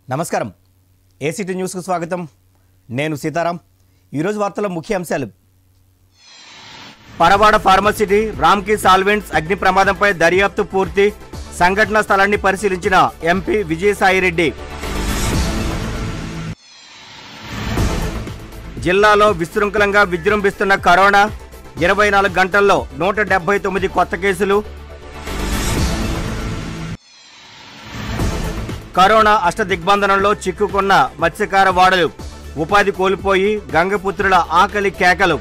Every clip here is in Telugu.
నమస్కారం ఏసీటీ న్యూస్కు స్వాగతం నేను సీతారాం ఈరోజు వార్తల ముఖ్య అంశాలు పరవాడ ఫార్మసిటీ రామ్కి సాల్వెంట్స్ అగ్ని ప్రమాదంపై దర్యాప్తు పూర్తి సంఘటనా స్థలాన్ని పరిశీలించిన ఎంపీ విజయసాయిరెడ్డి జిల్లాలో విశృంఖలంగా విజృంభిస్తున్న కరోనా ఇరవై నాలుగు గంటల్లో నూట డెబ్బై తొమ్మిది కొత్త కేసులు కరోనా అష్టదిగ్బంధనంలో చిక్కుకున్న మత్స్యకార వాడలు ఉపాధి కోల్పోయి గంగపుత్రుల ఆకలి కేకలు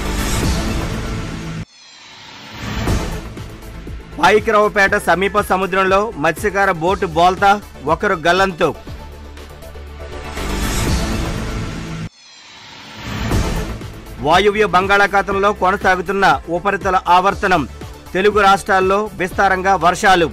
పాయికిరావుపేట సమీప సముద్రంలో మత్స్యకార బోటు బోల్తా ఒకరు గల్లంతు వాయువ్య బంగాళాఖాతంలో కొనసాగుతున్న ఉపరితల ఆవర్తనం తెలుగు రాష్ట్రాల్లో విస్తారంగా వర్షాలు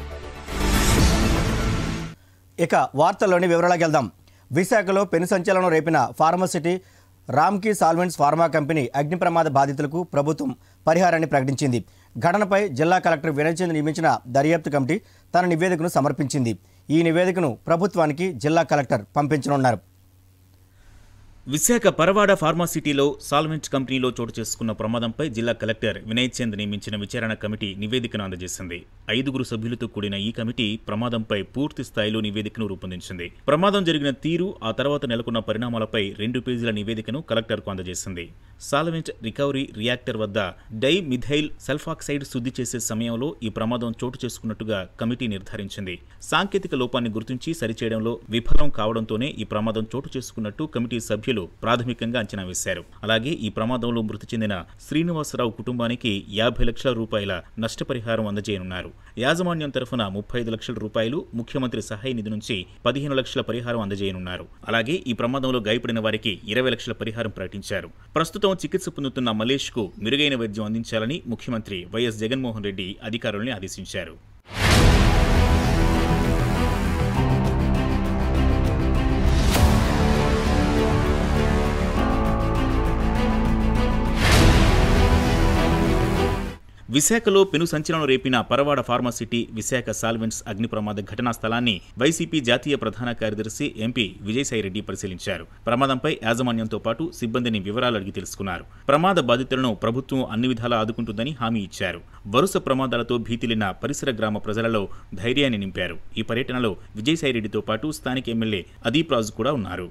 ఇక వార్తల్లోని వివరాలకు వెళ్దాం విశాఖలో పెను సంచలనం రేపిన pharma city Ramky solvents pharma company అగ్ని ప్రమాద బాధితులకు ప్రభుత్వం పరిహారాన్ని ప్రకటించింది ఘటనపై జిల్లా కలెక్టర్ వినయ్ చంద్ నియమించిన దర్యాప్తు కమిటీ తన నివేదికను సమర్పించింది ఈ నివేదికను ప్రభుత్వానికి జిల్లా కలెక్టర్ పంపించనున్నారు విశాఖ పరవాడ ఫార్మాసిటీలో సాల్వెంట్ కంపెనీలో చోటు చేసుకున్న ప్రమాదంపై జిల్లా కలెక్టర్ వినయ్ చంద్ నియమించిన విచారణ కమిటీ నివేదికను అందజేసింది ఐదుగురు సభ్యులతో కూడిన ఈ కమిటీ ప్రమాదంపై పూర్తి స్థాయిలో నివేదికను రూపొందించింది ప్రమాదం జరిగిన తీరు ఆ తర్వాత నెలకొన్న పరిణామాలపై రెండు పేజీల నివేదికను కలెక్టర్కు అందజేసింది సాల్వెంట్ రికవరీ రియాక్టర్ వద్ద డై మిథైల్ సల్ఫాక్సైడ్ శుద్ధి చేసే సమయంలో ఈ ప్రమాదం చోటు చేసుకున్నట్టుగా కమిటీ నిర్ధారించింది సాంకేతిక లోపాన్ని గుర్తించి సరిచేయడంలో విఫలం కావడంతోనే ఈ ప్రమాదం చోటు చేసుకున్నట్టు కమిటీ సభ్యులు ప్రాథమికంగా అంచనా వేశారు అలాగే ఈ ప్రమాదంలో మృతి చెందిన శ్రీనివాసరావు కుటుంబానికి యాభై లక్షల రూపాయల నష్టపరిహారం అందజేయనున్నారు యాజమాన్యం తరఫున ముప్పై ఐదు లక్షల రూపాయలు ముఖ్యమంత్రి సహాయ నిధి నుంచి పదిహేను లక్షల పరిహారం అందజేయనున్నారు అలాగే ఈ ప్రమాదంలో గాయపడిన వారికి ఇరవై లక్షల పరిహారం ప్రకటించారు ప్రస్తుతం చికిత్స పొందుతున్న మలేష్ కు మెరుగైన వైద్యం అందించాలని ముఖ్యమంత్రి వైఎస్ జగన్మోహన్ రెడ్డి అధికారుల్ని ఆదేశించారు విశాఖలో పెను సంచలనం రేపిన పరవాడ ఫార్మాసిటీ విశాఖ సాల్వెంట్స్ అగ్ని ప్రమాద ఘటనా స్థలాన్ని వైసీపీ జాతీయ ప్రధాన కార్యదర్శి ఎంపీ విజయసాయిరెడ్డి పరిశీలించారు ప్రమాదంపై యాజమాన్యంతో పాటు సిబ్బందిని వివరాలు అడిగి తెలుసుకున్నారు ప్రమాద బాధితులను ప్రభుత్వం అన్ని విధాలా ఆదుకుంటుందని హామీ ఇచ్చారు వరుస ప్రమాదాలతో భీతిలిన పరిసర గ్రామ ప్రజలలో ధైర్యాన్ని నింపారు ఈ పర్యటనలో విజయసాయిరెడ్డితో పాటు స్థానిక ఎమ్మెల్యే అదీప్ రాజు కూడా ఉన్నారు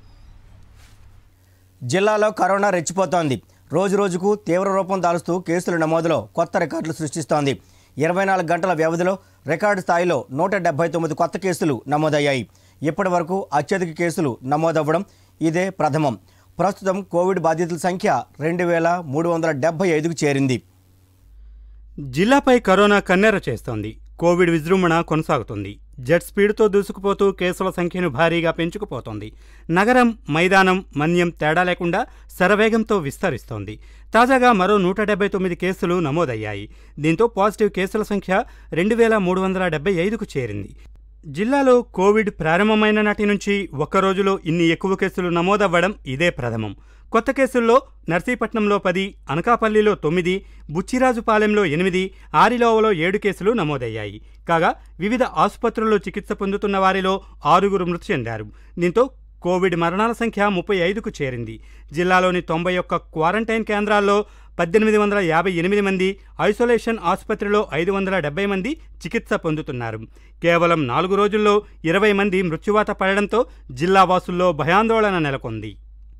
జిల్లాలో కరోనా రెచ్చిపోతోంది రోజు రోజుకు తీవ్ర రూపం దాలుస్తూ కేసుల నమోదులో కొత్త రికార్డులు సృష్టిస్తోంది ఇరవై నాలుగు గంటల వ్యవధిలో రికార్డు స్థాయిలో నూట డెబ్బై తొమ్మిది కొత్త కేసులు నమోదయ్యాయి ఇప్పటి వరకు అత్యధిక కేసులు నమోదవ్వడం ఇదే ప్రథమం ప్రస్తుతం కోవిడ్ బాధితుల సంఖ్య రెండు వేల మూడు వందల డెబ్బై ఐదుకు చేరింది జిల్లాపై కరోనా కన్నెర చేస్తోంది కోవిడ్ విజృంభణ కొనసాగుతుంది జెట్ స్పీడ్తో దూసుకుపోతూ కేసుల సంఖ్యను భారీగా పెంచుకుపోతోంది నగరం మైదానం మన్యం తేడా లేకుండా శరవేగంతో విస్తరిస్తోంది తాజాగా మరో నూట డెబ్బై తొమ్మిది కేసులు నమోదయ్యాయి దీంతో పాజిటివ్ కేసుల సంఖ్య రెండు వేల మూడు వందల డెబ్బై ఐదుకు చేరింది జిల్లాలో కోవిడ్ ప్రారంభమైన నాటి నుంచి ఒక్క రోజులో ఇన్ని ఎక్కువ కేసులు నమోదవ్వడం ఇదే ప్రథమం కొత్త కేసుల్లో నర్సీపట్నంలో పది అనకాపల్లిలో తొమ్మిది బుచ్చిరాజుపాలెంలో ఎనిమిది ఆరిలోవలో ఏడు కేసులు నమోదయ్యాయి కాగా వివిధ ఆసుపత్రుల్లో చికిత్స పొందుతున్న వారిలో ఆరుగురు మృతి చెందారు దీంతో కోవిడ్ మరణాల సంఖ్య ముప్పై ఐదుకు చేరింది జిల్లాలోని తొంభై ఒక్క క్వారంటైన్ కేంద్రాల్లో పద్దెనిమిది వందల యాభై ఎనిమిది మంది ఐసోలేషన్ ఆసుపత్రిలో ఐదు వందల డెబ్బై మంది చికిత్స పొందుతున్నారు కేవలం నాలుగు రోజుల్లో ఇరవై మంది మృత్యువాత పడడంతో జిల్లా వాసుల్లో భయాందోళన నెలకొంది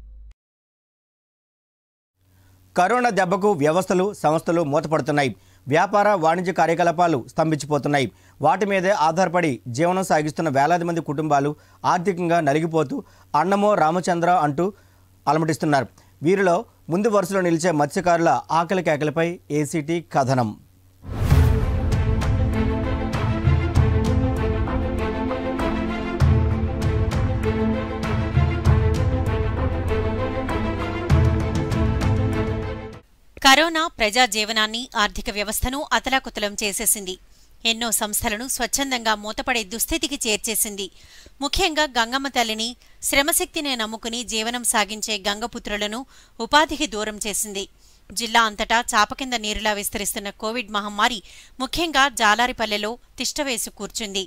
కరోనా దెబ్బకు వ్యవస్థలు సంస్థలు మూతపడుతున్నాయి వ్యాపార వాణిజ్య కార్యకలాపాలు స్తంభించిపోతున్నాయి వాటి మీదే ఆధారపడి జీవనం సాగిస్తున్న వేలాది మంది కుటుంబాలు ఆర్థికంగా నలిగిపోతూ అన్నమో రామచంద్ర అంటూ అలమటిస్తున్నారు వీరిలో ముందు వరుసలో నిలిచే మత్స్యకారుల ఆకలి కేకలపై ఏసీటీ కథనం కరోనా ప్రజా జీవనాన్ని ఆర్థిక వ్యవస్థను అతలాకుతలం చేసేసింది ఎన్నో సంస్థలను స్వచ్ఛందంగా మూతపడే దుస్థితికి చేర్చేసింది ముఖ్యంగా గంగమ్మ తల్లిని శ్రమశక్తిని నమ్ముకుని జీవనం సాగించే గంగపుత్రులను ఉపాధికి దూరం చేసింది జిల్లా అంతటా చాప కింద నీరులా విస్తరిస్తున్న కోవిడ్ మహమ్మారి ముఖ్యంగా జాలారిపల్లెలో తిష్టవేసి కూర్చుంది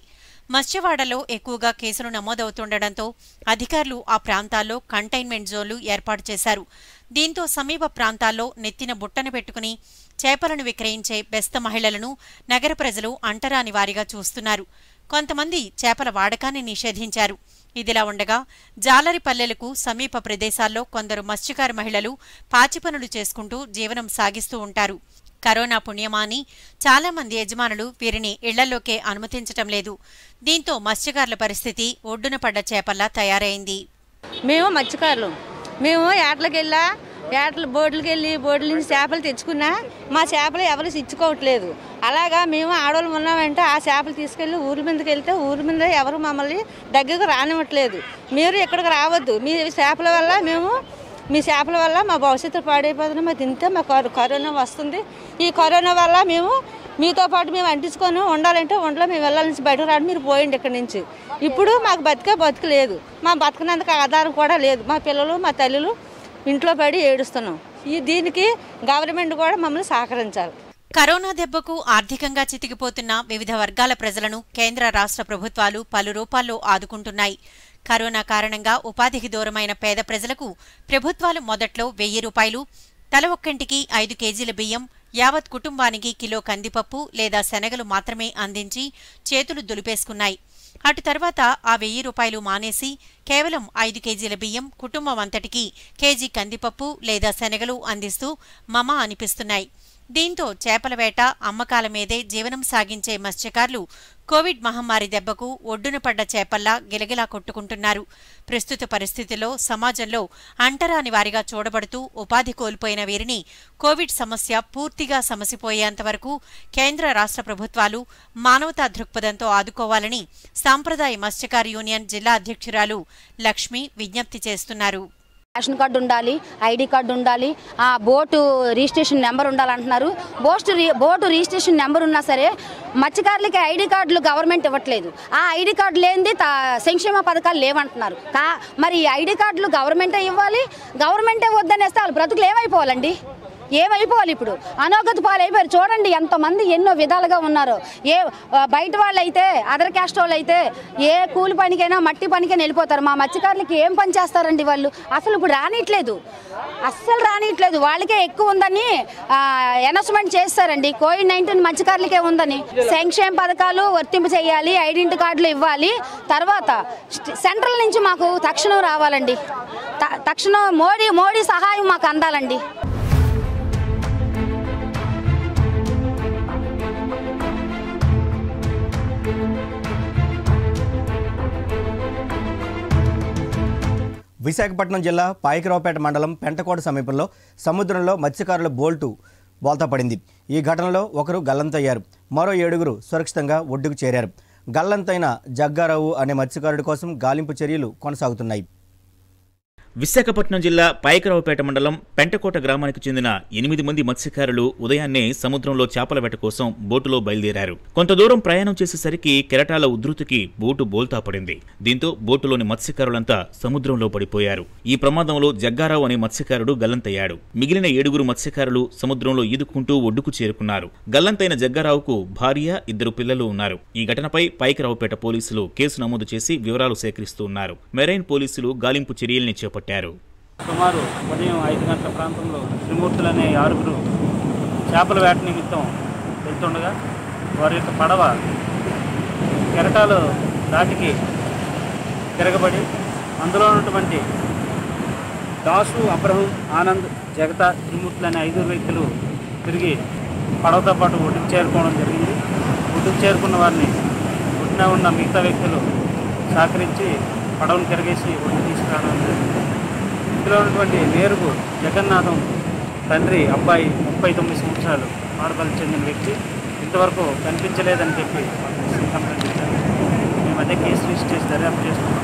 మత్స్యవాడలో ఎక్కువగా కేసులు నమోదవుతుండటంతో అధికారులు ఆ ప్రాంతాల్లో కంటైన్మెంట్ జోన్లు ఏర్పాటు చేశారు దీంతో సమీప ప్రాంతాల్లో నెత్తిన బుట్టను పెట్టుకుని చేపలను విక్రయించే బెస్త మహిళలను నగర ప్రజలు అంటరాని వారిగా చూస్తున్నారు కొంతమంది చేపల వాడకాన్ని నిషేధించారు ఇదిలా ఉండగా జాలరి పల్లెలకు సమీప ప్రదేశాల్లో కొందరు మత్స్యకార మహిళలు పాచి పనులు చేసుకుంటూ జీవనం సాగిస్తూ ఉంటారు కరోనా పుణ్యమాని చాలా మంది యజమానులు వీరిని ఇళ్లలోకే అనుమతించటం లేదు దీంతో మత్స్యకారుల పరిస్థితి ఒడ్డున పడ్డ చేపల్లా తయారైంది మేము మత్స్యకారులు మేము ఏటలకు వెళ్ళా ఏటలు బోట్లకి వెళ్ళి బోట్ల నుంచి చేపలు తెచ్చుకున్నా మా చేపలు ఎవరు ఇచ్చుకోవట్లేదు అలాగా మేము ఆడవాళ్ళు ఉన్నామంటే ఆ చేపలు తీసుకెళ్ళి ఊరి మీదకి వెళ్తే ఊరి మీద ఎవరు మమ్మల్ని దగ్గరకు రానివ్వట్లేదు మీరు ఇక్కడికి రావద్దు మీ చేపల వల్ల మేము మీ చేపల వల్ల మా భవిష్యత్తు పాడైపోతుంది మాకు తింటే మా కరో- కరోనా వస్తుంది ఈ కరోనా వల్ల మేము మీతో పాటు మేము అంటించుకొని ఉండాలంటే ఉండలో మేము వెళ్ళాలి నుంచి బయటకు రావడం మీరు పోయండి ఇక్కడి నుంచి ఇప్పుడు మాకు బతికే బతుకు లేదు మా బతకనందుకు ఆధారం కూడా లేదు మా పిల్లలు మా తల్లులు ఇంట్లో పడి ఏడుస్తున్నాం ఈ దీనికి గవర్నమెంట్ కూడా మమ్మల్ని సహకరించాలి కరోనా దెబ్బకు ఆర్థికంగా చితికిపోతున్న వివిధ వర్గాల ప్రజలను కేంద్ర రాష్ట్ర ప్రభుత్వాలు పలు రూపాల్లో ఆదుకుంటున్నాయి కరోనా కారణంగా ఉపాధికి దూరమైన పేద ప్రజలకు ప్రభుత్వాలు మొదట్లో వెయ్యి రూపాయలు తల ఒక్కంటికి ఐదు కేజీల బియ్యం యావత్ కుటుంబానికి కిలో కందిపప్పు లేదా శనగలు మాత్రమే అందించి చేతులు దులిపేసుకున్నాయి అటు తర్వాత ఆ వెయ్యి రూపాయలు మానేసి కేవలం ఐదు కేజీల బియ్యం కుటుంబం అంతటికి కేజీ కందిపప్పు లేదా శనగలు అందిస్తూ మమ అనిపిస్తున్నాయి దీంతో చేపల వేట అమ్మకాల మీదే జీవనం సాగించే మత్స్యకారులు కోవిడ్ మహమ్మారి దెబ్బకు ఒడ్డున పడ్డ చేపల్లా గిలగిలా కొట్టుకుంటున్నారు ప్రస్తుత పరిస్థితిలో సమాజంలో అంటరాని వారిగా చూడబడుతూ ఉపాధి కోల్పోయిన వీరిని కోవిడ్ సమస్య పూర్తిగా సమసిపోయేంత వరకు కేంద్ర రాష్ట్ర ప్రభుత్వాలు మానవతా దృక్పథంతో ఆదుకోవాలని సాంప్రదాయ మత్స్యకార యూనియన్ జిల్లా అధ్యక్షురాలు లక్ష్మి విజ్ఞప్తి చేస్తున్నారు రేషన్ కార్డు ఉండాలి ఐడి కార్డు ఉండాలి ఆ బోటు రిజిస్ట్రేషన్ నెంబర్ ఉండాలంటున్నారు బోస్ట్ రి బోటు రిజిస్ట్రేషన్ నెంబర్ ఉన్నా సరే మత్స్యకారులకి ఐడి కార్డులు గవర్నమెంట్ ఇవ్వట్లేదు ఆ ఐడి కార్డు లేనిది తా సంక్షేమ పథకాలు లేవంటున్నారు కా మరి ఈ ఐడి కార్డులు గవర్నమెంటే ఇవ్వాలి గవర్నమెంటే వద్దనేస్తే వాళ్ళు బ్రతుకులు ఏమైపోవాలండి ఏమైపోవాలి ఇప్పుడు అనోగత పాలైపోయారు చూడండి ఎంతమంది ఎన్నో విధాలుగా ఉన్నారు ఏ ఆ, బయట వాళ్ళు అయితే అదర్ క్యాస్ట్ వాళ్ళు అయితే ఏ కూలి పనికైనా మట్టి పనికైనా వెళ్ళిపోతారు మా మత్స్యకారులకి ఏం పని చేస్తారండి వాళ్ళు అసలు ఇప్పుడు రానిట్లేదు అస్సలు రానిట్లేదు వాళ్ళకే ఎక్కువ ఉందని అనౌన్స్మెంట్ చేస్తారండి కోవిడ్ నైన్టీన్ మత్స్యకారులకే ఉందని సంక్షేమ పథకాలు వర్తింపు చేయాలి ఐడెంటి కార్డులు ఇవ్వాలి తర్వాత స్ట- సెంట్రల్ నుంచి మాకు తక్షణం రావాలండి త- తక్షణం మోడీ మోడీ సహాయం మాకు అందాలండి విశాఖపట్నం జిల్లా పాయకరావుపేట మండలం పెంటకోట సమీపంలో సముద్రంలో మత్స్యకారుల బోల్టు బోల్తా పడింది ఈ ఘటనలో ఒకరు గల్లంతయ్యారు మరో ఏడుగురు సురక్షితంగా ఒడ్డుకు చేరారు గల్లంతైన జగ్గారావు అనే మత్స్యకారుడి కోసం గాలింపు చర్యలు కొనసాగుతున్నాయి విశాఖపట్నం జిల్లా పాయకరావుపేట మండలం పెంటకోట గ్రామానికి చెందిన ఎనిమిది మంది మత్స్యకారులు ఉదయాన్నే సముద్రంలో చేపల వేట కోసం బోటులో బయలుదేరారు కొంత దూరం ప్రయాణం చేసేసరికి కెరటాల ఉధృతికి బోటు బోల్తా పడింది దీంతో బోటులోని మత్స్యకారులంతా సముద్రంలో పడిపోయారు ఈ ప్రమాదంలో జగ్గారావు అనే మత్స్యకారుడు గల్లంతయ్యాడు మిగిలిన ఏడుగురు మత్స్యకారులు సముద్రంలో ఈదుకుంటూ ఒడ్డుకు చేరుకున్నారు గల్లంతైన జగ్గారావుకు భార్య ఇద్దరు పిల్లలు ఉన్నారు ఈ ఘటనపై పాయకరావుపేట పోలీసులు కేసు నమోదు చేసి వివరాలు సేకరిస్తూ ఉన్నారు మెరైన్ పోలీసులు గాలింపు చర్యల్ని చేపట్టారు సుమారు ఉదయం ఐదు గంటల ప్రాంతంలో త్రిమూర్తులు అనే ఆరుగురు చేపల వేట నిమిత్తం వెళ్తుండగా వారి యొక్క పడవ కెరటాలు దాటికి తిరగబడి అందులో ఉన్నటువంటి దాసు అబ్రహం ఆనంద్ జగత త్రిమూర్తులు అనే ఐదుగురు వ్యక్తులు తిరిగి పడవతో పాటు ఒడ్డుకు చేరుకోవడం జరిగింది ఒడ్డుకు చేరుకున్న వారిని ఒడ్డున ఉన్న మిగతా వ్యక్తులు సహకరించి పడవను తిరగేసి ఒడ్డు తీసుకురావడం జరిగింది ఇందులో ఉన్నటువంటి నేరుగు జగన్నాథం తండ్రి అబ్బాయి ముప్పై తొమ్మిది సంవత్సరాలు మాడపల్లి చెందిన వ్యక్తి ఇంతవరకు కనిపించలేదని చెప్పి కంప్లైంట్ ఇచ్చారు మేము అదే కేసు రిజిస్టర్ చేసి దర్యాప్తు చేస్తున్నాం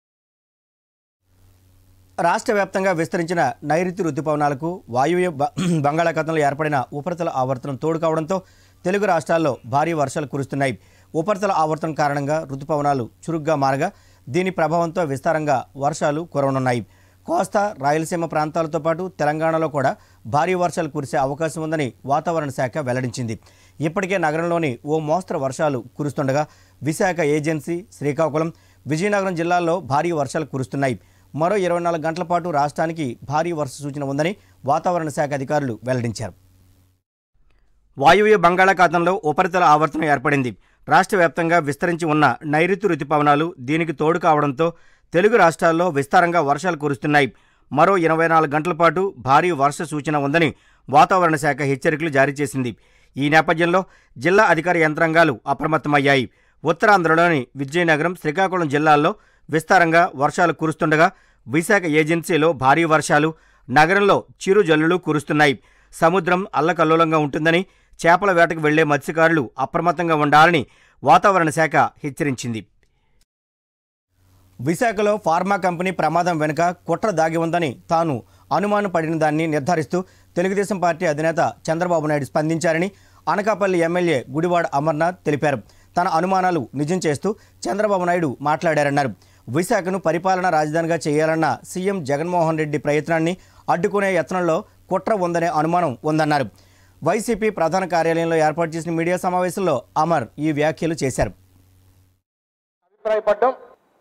రాష్ట్ర వ్యాప్తంగా విస్తరించిన నైరుతి రుతుపవనాలకు వాయువ్య బ- బంగాళాఖాతంలో ఏర్పడిన ఉపరితల ఆవర్తనం తోడు కావడంతో తెలుగు రాష్ట్రాల్లో భారీ వర్షాలు కురుస్తున్నాయి ఉపరితల ఆవర్తనం కారణంగా రుతుపవనాలు చురుగ్గా మారగా దీని ప్రభావంతో విస్తారంగా వర్షాలు కురవనున్నాయి కోస్తా రాయలసీమ ప్రాంతాలతో పాటు తెలంగాణలో కూడా భారీ వర్షాలు కురిసే అవకాశం ఉందని వాతావరణ శాఖ వెల్లడించింది ఇప్పటికే నగరంలోని ఓ మోస్తరు వర్షాలు కురుస్తుండగా విశాఖ ఏజెన్సీ శ్రీకాకుళం విజయనగరం జిల్లాల్లో భారీ వర్షాలు కురుస్తున్నాయి మరో ఇరవై నాలుగు గంటల పాటు రాష్ట్రానికి భారీ వర్ష సూచన ఉందని వాతావరణ శాఖ అధికారులు వెల్లడించారు వాయువ్య బంగాళాఖాతంలో ఉపరితల ఆవర్తనం ఏర్పడింది రాష్ట్ర వ్యాప్తంగా విస్తరించి ఉన్న నైరుతి రుతుపవనాలు దీనికి తోడు కావడంతో తెలుగు రాష్ట్రాల్లో విస్తారంగా వర్షాలు కురుస్తున్నాయి మరో ఇరవై నాలుగు గంటల పాటు భారీ వర్ష సూచన ఉందని వాతావరణ శాఖ హెచ్చరికలు జారీ చేసింది ఈ నేపథ్యంలో జిల్లా అధికార యంత్రాంగాలు అప్రమత్తమయ్యాయి ఉత్తరాంధ్రలోని విజయనగరం శ్రీకాకుళం జిల్లాల్లో విస్తారంగా వర్షాలు కురుస్తుండగా విశాఖ ఏజెన్సీలో భారీ వర్షాలు నగరంలో చిరు జల్లులు కురుస్తున్నాయి సముద్రం అల్లకల్లోలంగా ఉంటుందని చేపల వేటకు వెళ్లే మత్స్యకారులు అప్రమత్తంగా ఉండాలని వాతావరణ శాఖ హెచ్చరించింది విశాఖలో ఫార్మా కంపెనీ ప్రమాదం వెనుక కుట్ర దాగి ఉందని తాను అనుమానం పడిన దాన్ని నిర్ధారిస్తూ తెలుగుదేశం పార్టీ అధినేత చంద్రబాబు నాయుడు స్పందించారని అనకాపల్లి ఎమ్మెల్యే గుడివాడ అమర్నాథ్ తెలిపారు తన అనుమానాలు నిజం చేస్తూ చంద్రబాబు నాయుడు మాట్లాడారన్నారు విశాఖను పరిపాలనా రాజధానిగా చేయాలన్న సీఎం జగన్మోహన్ రెడ్డి ప్రయత్నాన్ని అడ్డుకునే యత్నంలో కుట్ర ఉందనే అనుమానం ఉందన్నారు వైసీపీ ప్రధాన కార్యాలయంలో ఏర్పాటు చేసిన మీడియా సమావేశంలో అమర్ ఈ వ్యాఖ్యలు చేశారు అభిప్రాయపడ్డం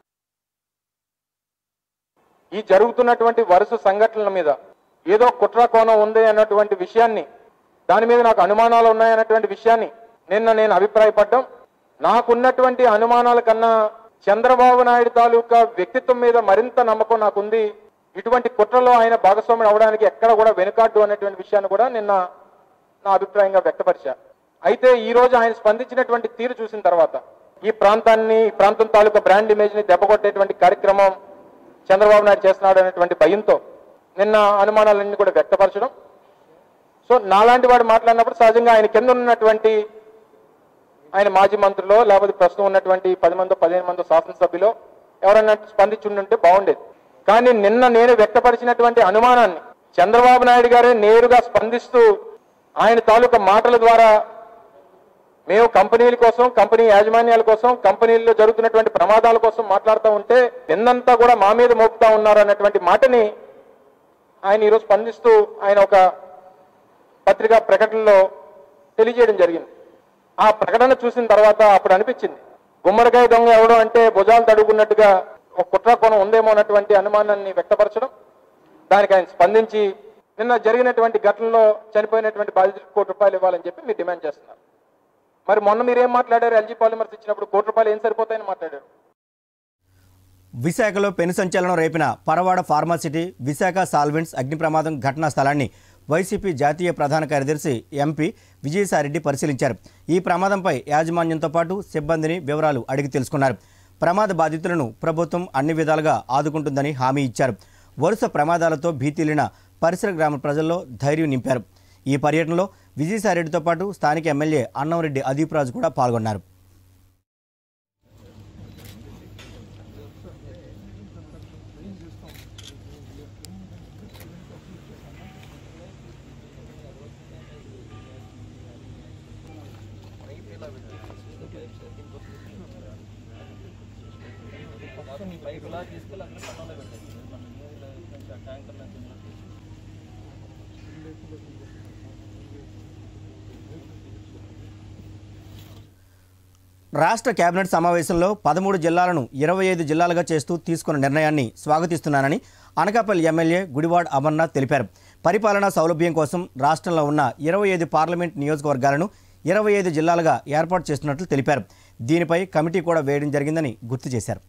ఈ జరుగుతున్నటువంటి వరుస సంఘటనల మీద ఏదో కుట్ర కోణం ఉంది అన్నటువంటి విషయాన్ని దాని మీద నాకు అనుమానాలు ఉన్నాయన్నటువంటి విషయాన్ని నిన్న నేను అభిప్రాయపడ్డం నాకున్నటువంటి అనుమానాల కన్నా చంద్రబాబు నాయుడు తాలూకా వ్యక్తిత్వం మీద మరింత నమ్మకం నాకుంది ఇటువంటి కుట్రలో ఆయన భాగస్వాముడు అవడానికి ఎక్కడ కూడా వెనుకాడ్డు అనేటువంటి విషయాన్ని కూడా నిన్న నా అభిప్రాయంగా వ్యక్తపరిచా అయితే ఈ రోజు ఆయన స్పందించినటువంటి తీరు చూసిన తర్వాత ఈ ప్రాంతాన్ని ఈ ప్రాంతం తాలూకా బ్రాండ్ ఇమేజ్ ని దెబ్బకొట్టేటువంటి కార్యక్రమం చంద్రబాబు నాయుడు చేస్తున్నాడు అనేటువంటి భయంతో నిన్న అనుమానాలన్నీ కూడా వ్యక్తపరచడం సో నాలాంటి వాడు మాట్లాడినప్పుడు సహజంగా ఆయన కింద ఉన్నటువంటి ఆయన మాజీ మంత్రులో లేకపోతే ప్రస్తుతం ఉన్నటువంటి పది మందో పదిహేను మందో శాసనసభ్యులో ఎవరన్నా స్పందించి ఉంటే బాగుండేది కానీ నిన్న నేను వ్యక్తపరిచినటువంటి అనుమానాన్ని చంద్రబాబు నాయుడు గారే నేరుగా స్పందిస్తూ ఆయన తాలూకా మాటల ద్వారా మేము కంపెనీల కోసం కంపెనీ యాజమాన్యాల కోసం కంపెనీల్లో జరుగుతున్నటువంటి ప్రమాదాల కోసం మాట్లాడుతూ ఉంటే నిన్నంతా కూడా మా మీద మోపుతా ఉన్నారు అన్నటువంటి మాటని ఆయన ఈరోజు స్పందిస్తూ ఆయన ఒక పత్రికా ప్రకటనలో తెలియజేయడం జరిగింది ఆ ప్రకటన చూసిన తర్వాత అప్పుడు అనిపించింది గుమ్మడికాయ దొంగ ఎవడు అంటే భుజాలు తడుగున్నట్టుగా ఒక కుట్ర కోణం ఉందేమో అన్నటువంటి అనుమానాన్ని వ్యక్తపరచడం దానికి ఆయన స్పందించి నిన్న జరిగినటువంటి ఘటనలో చనిపోయినటువంటి బాధితులకు కోటి రూపాయలు ఇవ్వాలని చెప్పి మీరు డిమాండ్ చేస్తున్నారు మరి మొన్న మీరు ఏం మాట్లాడారు ఎల్జీ పాలిమర్స్ ఇచ్చినప్పుడు కోటి రూపాయలు ఏం సరిపోతాయని మాట్లాడారు విశాఖలో పెను సంచలనం రేపిన పరవాడ ఫార్మాసిటీ విశాఖ సాల్వెంట్స్ అగ్ని ప్రమాదం ఘటనా స్థలాన్ని వైసీపీ జాతీయ ప్రధాన కార్యదర్శి ఎంపీ విజయసాయిరెడ్డి పరిశీలించారు ఈ ప్రమాదంపై యాజమాన్యంతో పాటు సిబ్బందిని వివరాలు అడిగి తెలుసుకున్నారు ప్రమాద బాధితులను ప్రభుత్వం అన్ని విధాలుగా ఆదుకుంటుందని హామీ ఇచ్చారు వరుస ప్రమాదాలతో భీతిల్లిన పరిసర గ్రామ ప్రజల్లో ధైర్యం నింపారు ఈ పర్యటనలో విజయసాయిరెడ్డితో పాటు స్థానిక ఎమ్మెల్యే అన్నంరెడ్డి అదీప్ రాజు కూడా పాల్గొన్నారు రాష్ట్ర కేబినెట్ సమావేశంలో పదమూడు జిల్లాలను ఇరవై ఐదు జిల్లాలుగా చేస్తూ తీసుకున్న నిర్ణయాన్ని స్వాగతిస్తున్నానని అనకాపల్లి ఎమ్మెల్యే గుడివాడ్ అమర్నాథ్ తెలిపారు పరిపాలనా సౌలభ్యం కోసం రాష్ట్రంలో ఉన్న ఇరవై ఐదు పార్లమెంట్ నియోజకవర్గాలను ఇరవై ఐదు జిల్లాలుగా ఏర్పాటు చేస్తున్నట్లు తెలిపారు దీనిపై కమిటీ కూడా వేయడం జరిగిందని గుర్తు చేశారు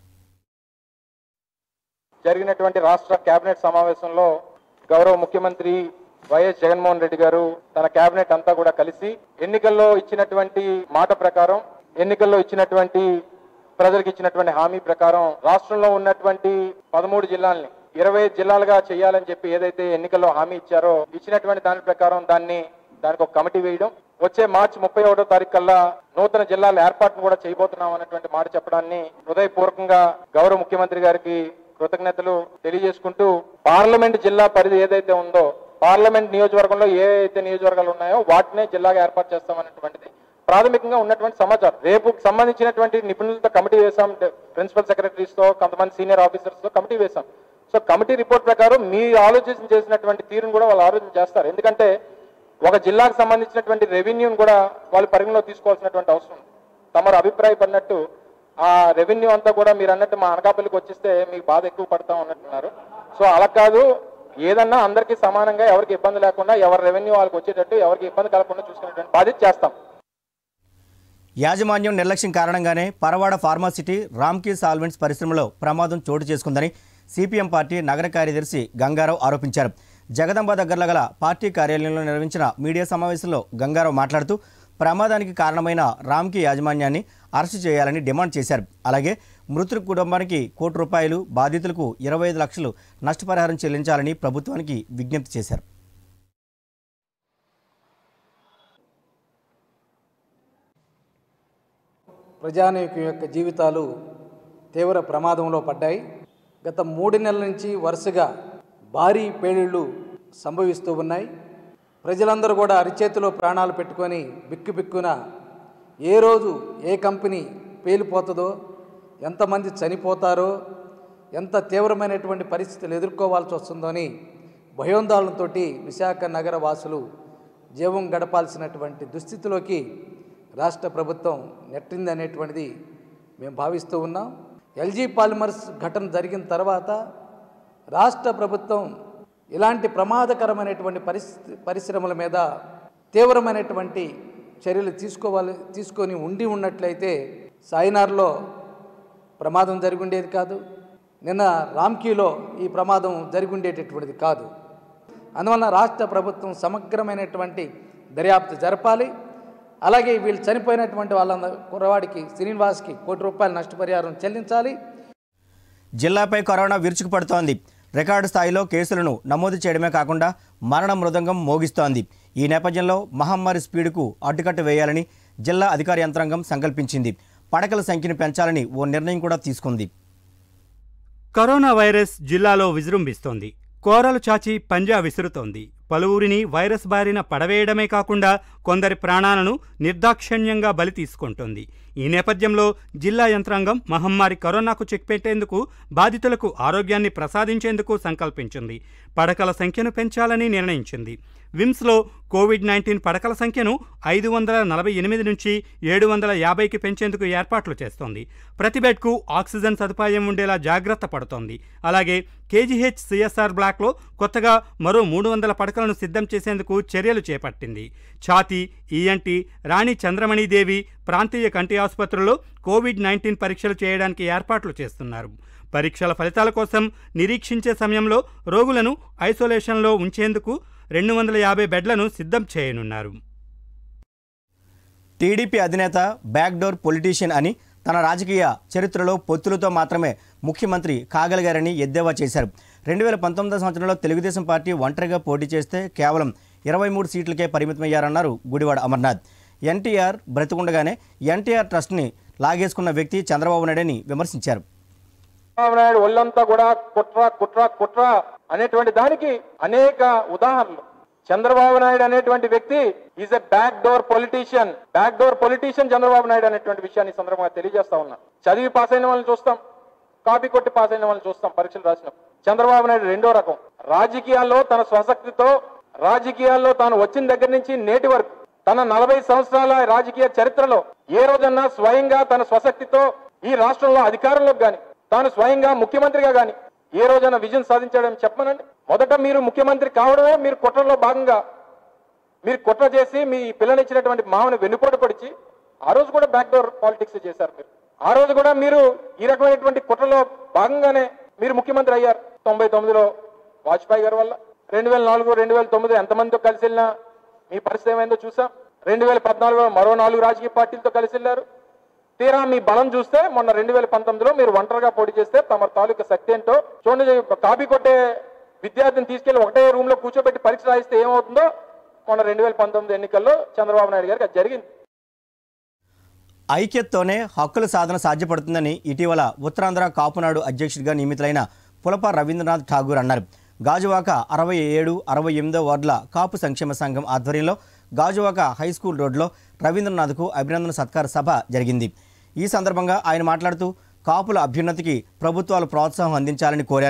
జరిగినటువంటి రాష్ట్ర కేబినెట్ సమావేశంలో గౌరవ ముఖ్యమంత్రి వైఎస్ జగన్మోహన్ రెడ్డి గారు తన కేబినెట్ అంతా కూడా కలిసి ఎన్నికల్లో ఇచ్చినటువంటి మాట ప్రకారం ఎన్నికల్లో ఇచ్చినటువంటి ప్రజలకు ఇచ్చినటువంటి హామీ ప్రకారం రాష్ట్రంలో ఉన్నటువంటి పదమూడు జిల్లాల్ని ఇరవై జిల్లాలుగా చేయాలని చెప్పి ఏదైతే ఎన్నికల్లో హామీ ఇచ్చారో ఇచ్చినటువంటి దాని ప్రకారం దాన్ని దానికి ఒక కమిటీ వేయడం వచ్చే మార్చి ముప్పై ఒకటో తారీఖు కల్లా నూతన జిల్లాల ఏర్పాటును కూడా చేయబోతున్నాం అన్నటువంటి మాట చెప్పడాన్ని హృదయపూర్వకంగా గౌరవ ముఖ్యమంత్రి గారికి కృతజ్ఞతలు తెలియజేసుకుంటూ పార్లమెంట్ జిల్లా పరిధి ఏదైతే ఉందో పార్లమెంట్ నియోజకవర్గంలో ఏ అయితే నియోజకవర్గాలు ఉన్నాయో వాటినే జిల్లాగా ఏర్పాటు చేస్తామన్నటువంటిది ప్రాథమికంగా ఉన్నటువంటి సమాచారం రేపు సంబంధించినటువంటి నిపుణులతో కమిటీ వేసాం ప్రిన్సిపల్ సెక్రటరీస్ తో కొంతమంది సీనియర్ ఆఫీసర్స్ తో కమిటీ వేసాం సో కమిటీ రిపోర్ట్ ప్రకారం మీ ఆలోచన చేసినటువంటి తీరును కూడా వాళ్ళు ఆలోచన చేస్తారు ఎందుకంటే ఒక జిల్లాకు సంబంధించినటువంటి రెవెన్యూని కూడా వాళ్ళు పరిగణలో తీసుకోవాల్సినటువంటి అవసరం ఉంది తమరు అభిప్రాయపడినట్టు ఆ రెవెన్యూ అంతా కూడా మీరు అన్నట్టు మా అనకాపల్లికి వచ్చిస్తే మీకు బాధ ఎక్కువ పడతాం అన్నట్టున్నారు సో అలా కాదు ఏదన్నా అందరికీ సమానంగా ఎవరికి ఇబ్బంది లేకుండా ఎవరి రెవెన్యూ వాళ్ళకి వచ్చేటట్టు ఎవరికి ఇబ్బంది కలగకుండా చూసుకునేటువంటి బాధ్యత చేస్తాం యాజమాన్యం నిర్లక్ష్యం కారణంగానే పరవాడ ఫార్మాసిటీ రామ్కీ సాల్వెంట్స్ పరిశ్రమలో ప్రమాదం చోటు చేసుకుందని సిపిఎం పార్టీ నగర కార్యదర్శి గంగారావు ఆరోపించారు జగదంబ దగ్గరలో గల పార్టీ కార్యాలయంలో నిర్వహించిన మీడియా సమావేశంలో గంగారావు మాట్లాడుతూ ప్రమాదానికి కారణమైన రామ్కీ యాజమాన్యాన్ని అరెస్టు చేయాలని డిమాండ్ చేశారు అలాగే మృతుల కుటుంబానికి కోటి రూపాయలు బాధితులకు ఇరవై ఐదు లక్షలు నష్టపరిహారం చెల్లించాలని ప్రభుత్వానికి విజ్ఞప్తి చేశారు ప్రజానీకం యొక్క జీవితాలు తీవ్ర ప్రమాదంలో పడ్డాయి గత మూడు నెలల నుంచి వరుసగా భారీ పేలుళ్ళు సంభవిస్తూ ఉన్నాయి ప్రజలందరూ కూడా అరిచేతిలో ప్రాణాలు పెట్టుకొని బిక్కు బిక్కున ఏ రోజు ఏ కంపెనీ పేలిపోతుందో ఎంతమంది చనిపోతారో ఎంత తీవ్రమైనటువంటి పరిస్థితులు ఎదుర్కోవాల్సి వస్తుందో అని భయోందోళనతో విశాఖ నగర వాసులు జీవం గడపాల్సినటువంటి దుస్థితిలోకి రాష్ట్ర ప్రభుత్వం నెట్టింది అనేటువంటిది మేము భావిస్తూ ఉన్నాం ఎల్జీ పాలిమర్స్ ఘటన జరిగిన తర్వాత రాష్ట్ర ప్రభుత్వం ఇలాంటి ప్రమాదకరమైనటువంటి పరిస్థితి పరిశ్రమల మీద తీవ్రమైనటువంటి చర్యలు తీసుకోవాలి తీసుకొని ఉండి ఉన్నట్లయితే సాయినార్లో ప్రమాదం జరిగి ఉండేది కాదు నిన్న రామ్కీలో ఈ ప్రమాదం జరిగి ఉండేటటువంటిది కాదు అందువలన రాష్ట్ర ప్రభుత్వం సమగ్రమైనటువంటి దర్యాప్తు జరపాలి అలాగే వీళ్ళు చనిపోయినటువంటి వాళ్ళ కుర్రవాడికి శ్రీనివాస్కి కోటి రూపాయల నష్టపరిహారం చెల్లించాలి జిల్లాపై కరోనా విరుచుకుపడుతోంది రికార్డు స్థాయిలో కేసులను నమోదు చేయడమే కాకుండా మరణ మృదంగం మోగిస్తోంది ఈ నేపథ్యంలో మహమ్మారి స్పీడుకు అడ్డుకట్ట వేయాలని జిల్లా అధికార యంత్రాంగం సంకల్పించింది పడకల సంఖ్యను పెంచాలని ఓ నిర్ణయం కూడా తీసుకుంది కరోనా వైరస్ జిల్లాలో విజృంభిస్తోంది కోరలు చాచి పంజా విసురుతోంది పలువురిని వైరస్ బారిన పడవేయడమే కాకుండా కొందరి ప్రాణాలను నిర్దాక్షిణ్యంగా బలి తీసుకుంటోంది ఈ నేపథ్యంలో జిల్లా యంత్రాంగం మహమ్మారి కరోనాకు చెక్ పెట్టేందుకు బాధితులకు ఆరోగ్యాన్ని ప్రసాదించేందుకు సంకల్పించింది పడకల సంఖ్యను పెంచాలని నిర్ణయించింది విమ్స్లో కోవిడ్ నైన్టీన్ పడకల సంఖ్యను ఐదు వందల నలభై ఎనిమిది నుంచి ఏడు వందల యాభైకి పెంచేందుకు ఏర్పాట్లు చేస్తోంది ప్రతి బెడ్కు ఆక్సిజన్ సదుపాయం ఉండేలా జాగ్రత్త పడుతోంది అలాగే కేజీహెచ్ సిఎస్ఆర్ బ్లాక్లో కొత్తగా మరో మూడు వందల పడకలను సిద్ధం చేసేందుకు చర్యలు చేపట్టింది ఛాతీ ఈఎన్టీ రాణి చంద్రమణిదేవి ప్రాంతీయ కంటి ఆసుపత్రుల్లో కోవిడ్ నైన్టీన్ పరీక్షలు చేయడానికి ఏర్పాట్లు చేస్తున్నారు పరీక్షల ఫలితాల కోసం నిరీక్షించే సమయంలో రోగులను ఐసోలేషన్లో ఉంచేందుకు రెండు వందల యాభై బెడ్లను సిద్ధం చేయనున్నారు టీడీపీ అధినేత బ్యాక్డోర్ పొలిటీషియన్ అని తన రాజకీయ చరిత్రలో పొత్తులతో మాత్రమే ముఖ్యమంత్రి కాగలిగారని ఎద్దేవా చేశారు రెండు వేల పంతొమ్మిదో సంవత్సరంలో తెలుగుదేశం పార్టీ ఒంటరిగా పోటీ చేస్తే కేవలం ఇరవై మూడు సీట్లకే పరిమితమయ్యారన్నారు గుడివాడ అమర్నాథ్ ఎన్టీఆర్ బ్రతికుండగానే ఎన్టీఆర్ ట్రస్ట్ని లాగేసుకున్న వ్యక్తి చంద్రబాబు నాయుడని విమర్శించారు చంద్రబాబు నాయుడు ఒళ్ళంతా కూడా కుట్ర కుట్ర కుట్ర అనేటువంటి దానికి అనేక ఉదాహరణలు చంద్రబాబు నాయుడు అనేటువంటి వ్యక్తి is a back door politician back door politician Chandrababu Naidu అనేటువంటి విషయాన్ని ఈ సందర్భంగా తెలియజేస్తా ఉన్నా చదివి పాస్ అయిన వాళ్ళని చూస్తాం కాపీ కొట్టి పాస్ అయిన వాళ్ళని చూస్తాం పరీక్షలు రాసినప్పుడు చంద్రబాబు నాయుడు రెండో రకం రాజకీయాల్లో తన స్వశక్తితో రాజకీయాల్లో తాను వచ్చిన దగ్గర నుంచి నేటి వరకు తన నలభై సంవత్సరాల రాజకీయ చరిత్రలో ఏ రోజన్నా స్వయంగా తన స్వశక్తితో ఈ రాష్ట్రంలో అధికారంలోకి గాని తాను స్వయంగా ముఖ్యమంత్రిగా గాని ఏ రోజైనా విజయం సాధించాడని చెప్పమనండి మొదట మీరు ముఖ్యమంత్రి కావడమే మీరు కుట్రలో భాగంగా మీరు కుట్ర చేసి మీ పిల్లనిచ్చినటువంటి మామని వెన్నుపోటు పడిచి ఆ రోజు కూడా బ్యాక్ డోర్ పాలిటిక్స్ చేశారు మీరు ఆ రోజు కూడా మీరు ఈ రకమైనటువంటి కుట్రలో భాగంగానే మీరు ముఖ్యమంత్రి అయ్యారు తొంభై తొమ్మిదిలో వాజ్పేయి గారి వల్ల రెండు వేల నాలుగు రెండు వేల తొమ్మిది ఎంతమందితో కలిసి వెళ్ళినా మీ పరిస్థితి ఏమైందో చూసాం రెండు వేల పద్నాలుగులో మరో నాలుగు రాజకీయ పార్టీలతో కలిసి వెళ్ళారు తీరా మీ బలం చూస్తే మొన్న రెండు వేల పంతొమ్మిదిలో మీరు ఒంటరిగా పోటీ చేస్తే తమ తాలూకా శక్తి ఏంటో చూడండి కాపీ కొట్టే విద్యార్థిని తీసుకెళ్లి ఒకటే రూమ్ లో కూర్చోబెట్టి పరీక్ష రాయిస్తే ఏమవుతుందో మొన్న రెండు వేల పంతొమ్మిది ఎన్నికల్లో చంద్రబాబు నాయుడు గారికి అది జరిగింది ఐక్యతతోనే హక్కుల సాధన సాధ్యపడుతుందని ఇటీవల ఉత్తరాంధ్ర కాపునాడు అధ్యక్షుడిగా నియమితులైన పులప రవీంద్రనాథ్ ఠాగూర్ అన్నారు గాజువాక అరవై ఏడు అరవై ఎనిమిదో వార్డుల కాపు సంక్షేమ సంఘం ఆధ్వర్యంలో గాజువాక హై స్కూల్ రోడ్లో రవీంద్రనాథ్కు అభినందన సత్కార సభ జరిగింది ఈ సందర్భంగా ఆయన మాట్లాడుతూ కాపుల అభ్యున్నతికి ప్రభుత్వాలు ప్రోత్సాహం అందించాలని కోరారు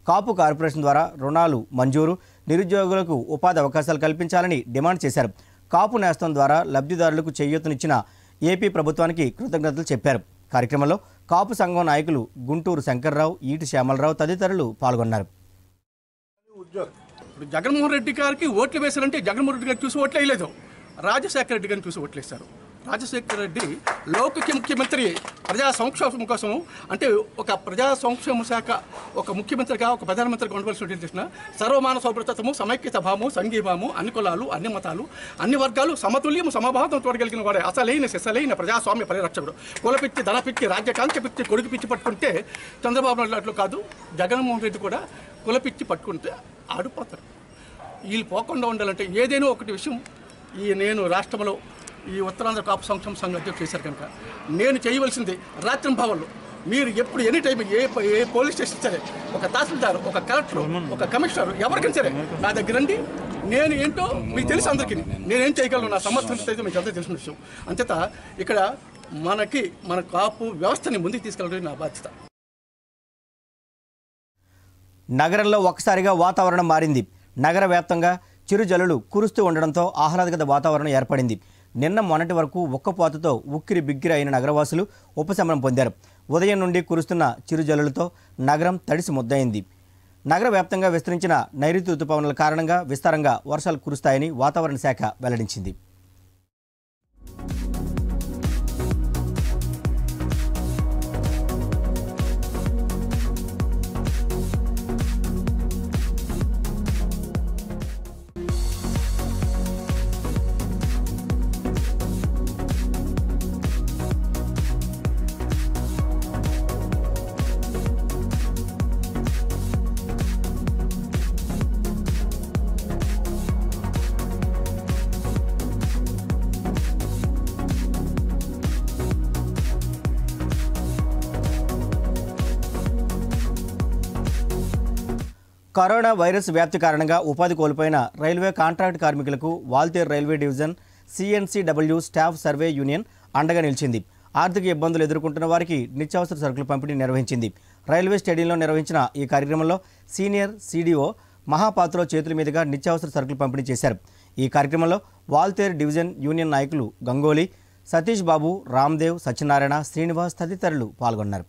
కాపు కార్పొరేషన్ ద్వారా రుణాలు మంజూరు నిరుద్యోగులకు ఉపాధి అవకాశాలు కల్పించాలని డిమాండ్ చేశారు కాపు నేస్తం ద్వారా లబ్ధిదారులకు చేయూతనిచ్చిన ఏపీ ప్రభుత్వానికి కృతజ్ఞతలు చెప్పారు కార్యక్రమంలో కాపు సంఘం నాయకులు గుంటూరు శంకర్రావు ఈటి శ్యామలరావు తదితరులు పాల్గొన్నారు ఇప్పుడు జగన్మోహన్ రెడ్డి గారికి ఓట్లు వేశారంటే జగన్మోహన్ రెడ్డి గారు చూసి ఓట్లు వేయలేదు రాజశేఖర రెడ్డి గారిని చూసి ఓట్లు వేశారు రాజశేఖర రెడ్డి లౌకిక ముఖ్యమంత్రి ప్రజా సంక్షేమం కోసం అంటే ఒక ప్రజా సంక్షేమ శాఖ ఒక ముఖ్యమంత్రిగా ఒక ప్రధానమంత్రిగా ఉండవలసిన చేసిన సర్వమాన సౌభ్రతము సమైక్యత భావము సంఘీభావము అన్ని కులాలు అన్ని మతాలు అన్ని వర్గాలు సమతుల్యము సమభావం తోడగలిగిన వాడే అసలైన సిసలైన ప్రజాస్వామ్య పరిరక్షకుడు కులపిచ్చి ధన పిచ్చి రాజ్యకాంక్ష పిచ్చి కొడుకు పిచ్చి పట్టుకుంటే చంద్రబాబు నాయుడు అట్లు కాదు జగన్మోహన్ రెడ్డి కూడా కులపిచ్చి పట్టుకుంటే ఆడిపోతారు వీళ్ళు పోకుండా ఉండాలంటే ఏదైనా ఒకటి విషయం ఈ నేను రాష్ట్రంలో ఈ ఉత్తరాంధ్ర కాపు సంక్షేమ సంఘం అధ్యక్షుడు చేశారు కనుక నేను చేయవలసింది రాత్రి భావంలో మీరు ఎప్పుడు ఎనీ టైం ఏ ఏ పోలీస్ స్టేషన్ సరే ఒక తహసీల్దార్ ఒక కలెక్టర్ ఒక కమిషనర్ ఎవరికైనా సరే నా దగ్గర రండి నేను ఏంటో మీకు తెలుసు అందరికీ నేనేం చేయగలను నా సమర్థత అయితే మీకు అందరికీ తెలిసిన విషయం అంచేత ఇక్కడ మనకి మన కాపు వ్యవస్థని ముందుకు తీసుకెళ్ళడం నా బాధ్యత నగరంలో ఒక్కసారిగా వాతావరణం మారింది నగర వ్యాప్తంగా చిరుజల్లులు కురుస్తూ ఉండడంతో ఆహ్లాదకర వాతావరణం ఏర్పడింది నిన్న మొన్నటి వరకు ఉక్కపోతతో ఉక్కిరి బిక్కిరి అయిన నగరవాసులు ఉపశమనం పొందారు ఉదయం నుండి కురుస్తున్న చిరుజల్లులతో నగరం తడిసి ముద్దయింది నగర వ్యాప్తంగా విస్తరించిన నైరుతి ఋతుపవనాల కారణంగా విస్తారంగా వర్షాలు కురుస్తాయని వాతావరణ శాఖ వెల్లడించింది కరోనా వైరస్ వ్యాప్తి కారణంగా ఉపాధి కోల్పోయిన రైల్వే కాంట్రాక్ట్ కార్మికులకు Waltair railway division CNCW staff survey union అండగా నిలిచింది ఆర్థిక ఇబ్బందులు ఎదుర్కొంటున్న వారికి నిత్యావసర సరుకుల పంపిణీ నిర్వహించింది రైల్వే స్టేడియంలో నిర్వహించిన ఈ కార్యక్రమంలో సీనియర్ సీడీఓ మహాపాత్రో చేతుల మీదుగా నిత్యావసర సరుకులు పంపిణీ చేశారు ఈ కార్యక్రమంలో వాల్తేర్ డివిజన్ యూనియన్ నాయకులు గంగోలీ సతీష్ బాబు రామ్దేవ్ సత్యనారాయణ శ్రీనివాస్ తదితరులు పాల్గొన్నారు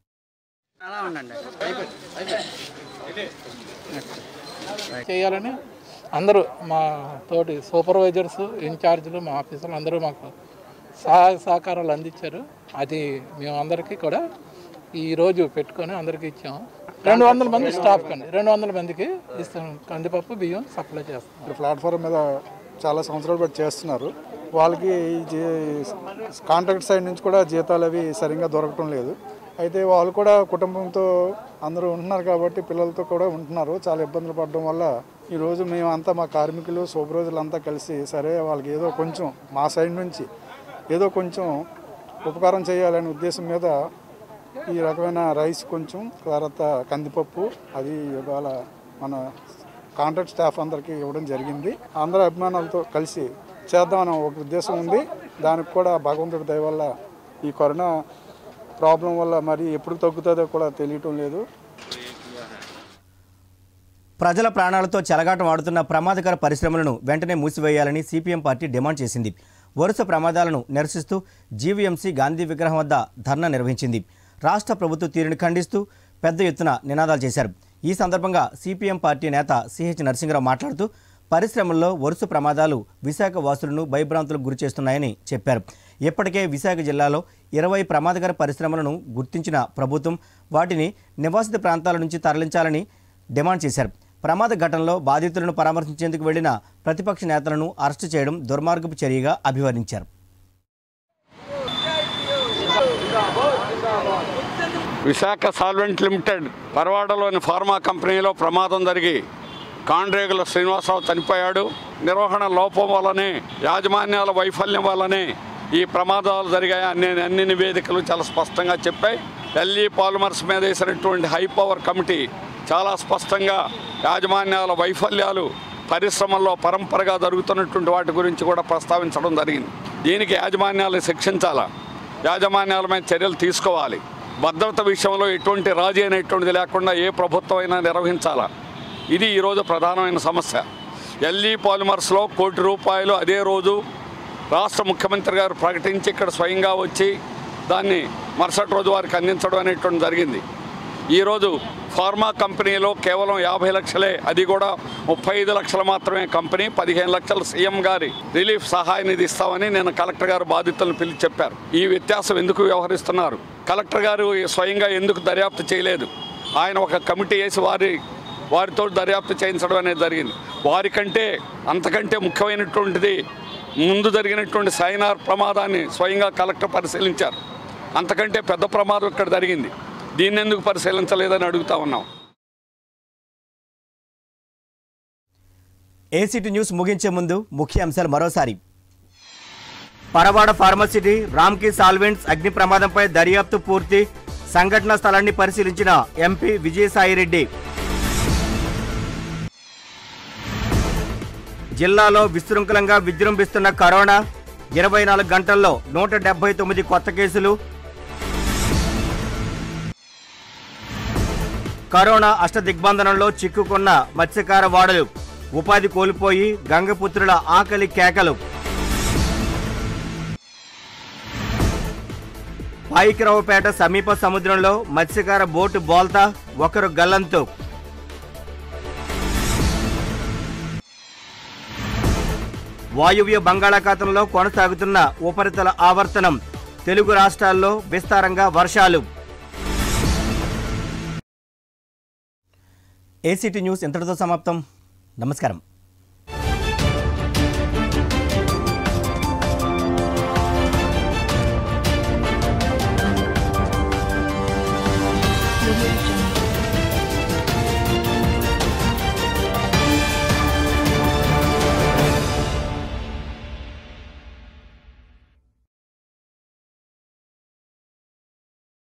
చేయాలని అందరూ మా తోటి సూపర్వైజర్స్ ఇన్ఛార్జీలు మా ఆఫీసర్లు అందరూ మాకు సహాయ సహకారాలు అందించారు అది మేమందరికీ కూడా ఈరోజు పెట్టుకొని అందరికీ ఇచ్చాము రెండు వందల మంది స్టాఫ్ కండి రెండు వందల మందికి ఇస్తాం కందిపప్పు బియ్యం సప్లై చేస్తాం ఇక్కడ ప్లాట్ఫామ్ మీద చాలా సంవత్సరాలు బట్టి చేస్తున్నారు వాళ్ళకి ఈ జీ- కాంట్రాక్ట్ సైడ్ నుంచి కూడా జీతాలు అవి సరిగ్గా దొరకటం లేదు అయితే వాళ్ళు కూడా కుటుంబంతో అందరూ ఉంటున్నారు కాబట్టి పిల్లలతో కూడా ఉంటున్నారు చాలా ఇబ్బందులు పడడం వల్ల ఈరోజు మేమంతా మా కార్మికులు సూపర్వైజర్లు అంతా కలిసి సరే వాళ్ళకి ఏదో కొంచెం మా సైడ్ నుంచి ఏదో కొంచెం ఉపకారం చేయాలనే ఉద్దేశం మీద ఈ రకమైన రైస్ కొంచెం తర్వాత కందిపప్పు అది ఇవాళ మన కాంట్రాక్ట్ స్టాఫ్ అందరికీ ఇవ్వడం జరిగింది అందరి అభిమానాలతో కలిసి చేద్దామని ఒక ఉద్దేశం ఉంది దానికి కూడా భగవంతుడి దయ వల్ల ఈ కరోనా ప్రాబ్లం వల్ల మరి ఎప్పుడు తగ్గుతుందో కూడా తెలియటం లేదు ప్రజల ప్రాణాలతో చెలగాటం ఆడుతున్న ప్రమాదకర పరిశ్రమలను వెంటనే మూసివేయాలని సిపిఎం పార్టీ డిమాండ్ చేసింది వరుస ప్రమాదాలను నిరసిస్తూ జీవీఎంసీ గాంధీ విగ్రహం వద్ద ధర్నా నిర్వహించింది రాష్ట్ర ప్రభుత్వ తీరుని ఖండిస్తూ పెద్ద ఎత్తున నినాదాలు చేశారు ఈ సందర్భంగా సిపిఎం పార్టీ నేత సిహెచ్ నరసింహరావు మాట్లాడుతూ పరిశ్రమల్లో వరుస ప్రమాదాలు విశాఖ వాసులను భయభ్రాంతులకు గురిచేస్తున్నాయని చెప్పారు ఇప్పటికే విశాఖ జిల్లాలో ఇరవై ప్రమాదకర పరిశ్రమలను గుర్తించిన ప్రభుత్వం వాటిని నివాసిత ప్రాంతాల నుంచి తరలించాలని డిమాండ్ చేశారు ప్రమాద ఘటనలో బాధితులను పరామర్శించేందుకు వెళ్లిన ప్రతిపక్ష నేతలను అరెస్టు చేయడం దుర్మార్గపు చర్యగా అభివర్ణించారు విశాఖ సాల్వెంట్ లిమిటెడ్ పరవాడలోని ఫార్మా కంపెనీలో ప్రమాదం జరిగి కాండ్రేగుల శ్రీనివాసరావు చనిపోయాడు నిర్వహణ లోపం వల్లనే యాజమాన్యాల వైఫల్యం వల్లనే ఈ ప్రమాదాలు జరిగాయని నేను అన్ని నివేదికలు చాలా స్పష్టంగా చెప్పాయి ఎల్ఈ పాలిమర్స్ మీద వేసినటువంటి హై పవర్ కమిటీ చాలా స్పష్టంగా యాజమాన్యాల వైఫల్యాలు పరిశ్రమల్లో పరంపరగా జరుగుతున్నటువంటి వాటి గురించి కూడా ప్రస్తావించడం జరిగింది దీనికి యాజమాన్యాలు శిక్షించాలా యాజమాన్యాల మీద చర్యలు తీసుకోవాలి భద్రత విషయంలో ఎటువంటి రాజీ అనేటువంటిది లేకుండా ఏ ప్రభుత్వం అయినా నిర్వహించాలా ఇది ఈరోజు ప్రధానమైన సమస్య ఎల్ఈ పాలిమర్స్లో కోటి రూపాయలు అదే రోజు రాష్ట్ర ముఖ్యమంత్రి గారు ప్రకటించి ఇక్కడ స్వయంగా వచ్చి దాన్ని మరుసటి రోజు వారికి అందించడం అనేటువంటి జరిగింది ఈరోజు ఫార్మా కంపెనీలో కేవలం యాభై లక్షలే అది కూడా ముప్పై ఐదు లక్షలు మాత్రమే కంపెనీ పదిహేను లక్షలు సీఎం గారి రిలీఫ్ సహాయ నిధి ఇస్తామని నేను కలెక్టర్ గారు బాధితులను పిలిచి చెప్పారు ఈ వ్యత్యాసం ఎందుకు వ్యవహరిస్తున్నారు కలెక్టర్ గారు స్వయంగా ఎందుకు దర్యాప్తు చేయలేదు ఆయన ఒక కమిటీ వేసి వారి వారితో దర్యాప్తు చేయించడం అనేది జరిగింది వారికంటే అంతకంటే ముఖ్యమైనటువంటిది ముందు జరిగినటువంటి సైనార్ ప్రమాదాన్ని స్వయంగా కలెక్టర్ పరిశీలించారు అంతకంటే పెద్ద ప్రమాదం ఇక్కడ జరిగింది దీన్ని ఎందుకు పరిశీలించలేదని అడుగుతా ఉన్నాం ఏసీటీ న్యూస్ ముగించే ముందు ముఖ్య అంశాలు మరోసారి పరవాడ ఫార్మసిటీ రామ్కి సాల్వెంట్స్ అగ్ని ప్రమాదంపై దర్యాప్తు పూర్తి సంఘటనా స్థలాన్ని పరిశీలించిన ఎంపీ విజయసాయిరెడ్డి జిల్లాలో విశృంఖలంగా విజృంభిస్తున్న కరోనా ఇరవై నాలుగు గంటల్లో నూట డెబ్బై తొమ్మిది కొత్త కేసులు కరోనా అష్టదిగ్బంధనంలో చిక్కుకున్న మత్స్యకార వాడలు ఉపాధి కోల్పోయి గంగపుత్రుల ఆకలి కేకలు పాయికిరావుపేట సమీప సముద్రంలో మత్స్యకార బోటు బోల్తా ఒకరు గల్లంతు వాయువ్య బంగాళాఖాతంలో కొనసాగుతున్న ఉపరితల ఆవర్తనం తెలుగు రాష్ట్రాల్లో విస్తారంగా వర్షాలు ఏసీటీ న్యూస్ ఇంతటితో సమాప్తం నమస్కారం